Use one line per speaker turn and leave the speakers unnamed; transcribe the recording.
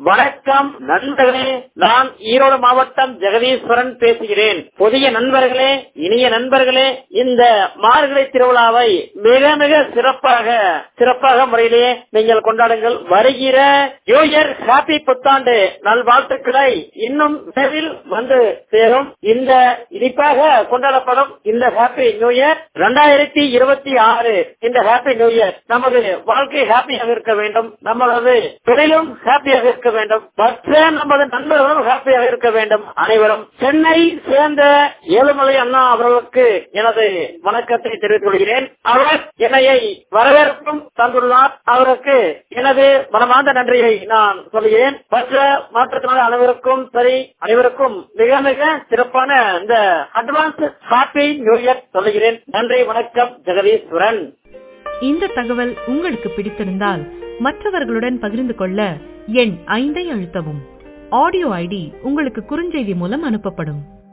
வணக்கம் நண்பர்களே நான் ஈரோடு மாவட்டம் ஜெகதீஸ்வரன் பேசுகிறேன் புதிய நண்பர்களே இனிய நண்பர்களே இந்த மார்கழி திருவிழாவை மிக மிக சிறப்பாக சிறப்பாக முறையிலேயே நீங்கள் கொண்டாடுங்கள் வருகிற நியூ இயர் ஹாப்பி புத்தாண்டு நல்வாழ்த்துக்களை இன்னும் விரைவில் வந்து சேரும் இந்த இனிப்பாக கொண்டாடப்படும் இந்த ஹாப்பி நியூ இயர் இரண்டாயிரத்தி இருபத்தி ஆறு இந்த ஹாப்பி நியூ இயர் நமது வாழ்க்கை ஹாப்பியாக இருக்க வேண்டும் நமது தொழிலும் ஹாப்பியாக இருக்க வேண்டும் மற்ற நமது நண்பர்களும் ஹாப்பியாக இருக்க வேண்டும் அனைவரும் சென்னை சேர்ந்த ஏழுமலை அண்ணா அவர்களுக்கு எனது வணக்கத்தை தெரிவித்துக் கொள்கிறேன் அவர் என்னையை வரவேற்பும் தந்துள்ளார் அவருக்கு எனது மனமார்ந்த நன்றியை நான் சொல்கிறேன் மற்ற மாற்றத்தினால அனைவருக்கும் சரி அனைவருக்கும் மிக மிக சிறப்பான இந்த அட்வான்ஸ் ஹாப்பி நியூ இயர் சொல்லுகிறேன் நன்றி வணக்கம் ஜெகதீஸ்வரன்
இந்த தகவல் உங்களுக்கு பிடித்திருந்தால் மற்றவர்களுடன் பகிர்ந்து கொள்ள எண் ஐந்தை அழுத்தவும் ஆடியோ ஐடி உங்களுக்கு குறுஞ்செய்தி மூலம் அனுப்பப்படும்